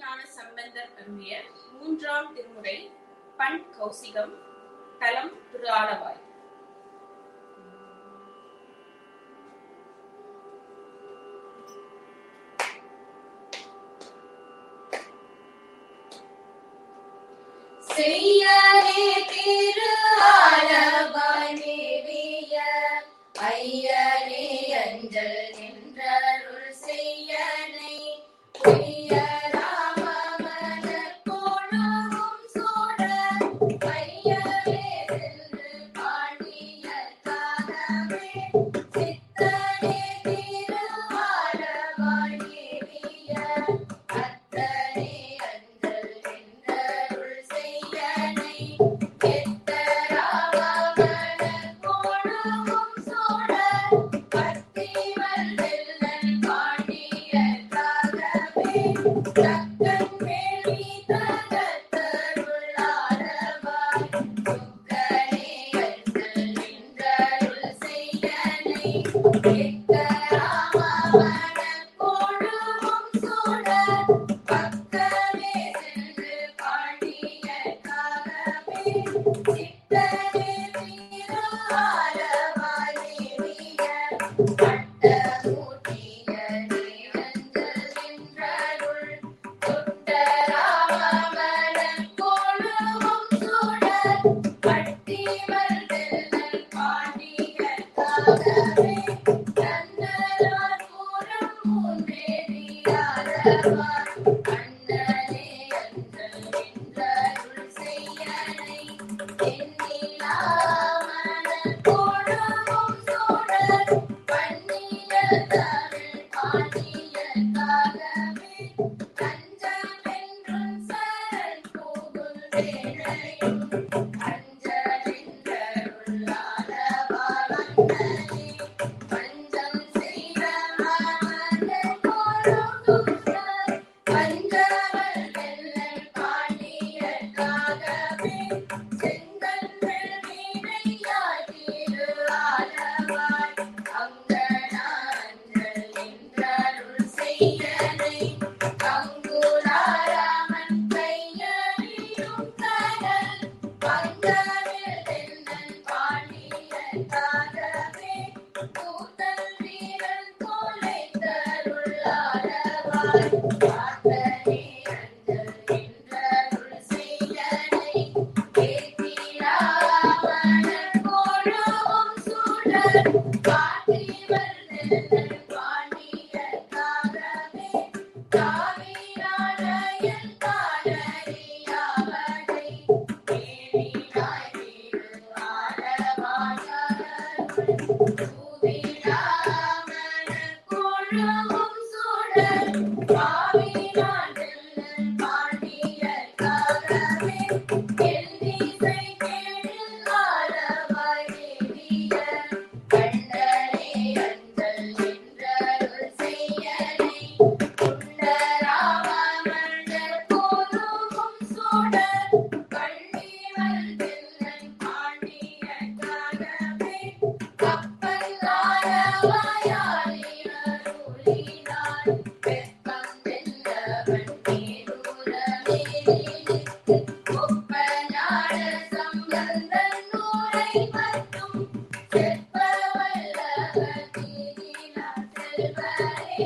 திருஞான சம்பந்தர் அருளிய மூன்றாம் திருமுறை பண் கௌசிகம் தலம் திரு ஆலவாய் செய்யனே திரு ஆலவானேவிய ஐயனே அஞ்சல் நின்றருள் செய்யனை பொய்ய ராமமன கொழுவும் சோழ ஐயனே சென்று பாண்டிய தானமே சித்தனே திரு ஆலவானேவிய அத்தனே அஞ்சல் நின்றருள் செய்யனை எத்தராவமன கொழுவும் சோழ பத்திமல் வெள்ளல் பாண்டிய தாகவே தக்கன் வேள்வி தகத்தருளாரவாய் துக்கனே அஞ்சல் நின்றருள் செய்யனை எத்தராவமன கொழுவும் சோழ பக்கமே சென்று பாண்டிய காலமே சித்தனே தீரு ஆலவானேவிய அட்டமூட்டிய தேவந்தல் நின்றருள் தொட்டராமமன கொழுவும் சூழ பட்டிமல் வெள்ளல் பாண்டிய காலமே தன்னலார் கூறும் மூன்றேறியாரவார் அண்ணனே அஞ்சல் நின்றருள் செய்யனை எண்ணிலாமன கொழுவும் சோழ பண்ணிய தமிழ் பாண்டிய காலமே அஞ்சமென்றும் சரண் புகுல் வேளையும் அஞ்சலென்றருளாலவாழந்தனே பஞ்சம் செய்த மாமன்னர் கோருதுஷர் பஞ்சவல் வெள்ளல் பாண்டியர் காகவே செங்கல் வெள்ளினையாய் திரு ஆலவாய் அங்கனாஞ்சல் நின்றருள் செய்யனை அங்குலாராமன் கையறியும் கடல் பங்கவில் தென்னன் பாண்டியர் காகவே கூத்தல் வீரன் கோலை தருளாரவாய் பார்த்தனே அஞ்சல் நின்றருள் செய்யனை கேத்திராமணர் கோழுவும் சூழல் காட்டிவர் நெல்லல் பாண்டியர் காகவே காவிராலயன் காணறியாவதை தேவினாய் திரு ஆலவாயாரருள் தூவிராமணர் கோழுவும் சூழல் காவிரான் நெல்லல் பாண்டியர் காகவே எல்லிசை கேடில் ஆலவாய் தேவிய கண்ணனே அஞ்சல் நின்றருள் செய்யனை உன்னராமமன்னர் கோருவும் சூழல் கள்ளிவல் வெள்ளன் பாண்டியர் காகவே கப்பல் ஆலவாயாரினருளினான் வெப்பம் வென்றவன் பேரூரமேனிக்கு ஒப்பஞான சம்பந்தன் நூரை மட்டும் செப்ப வல்லவர் தீதினா செல்வரே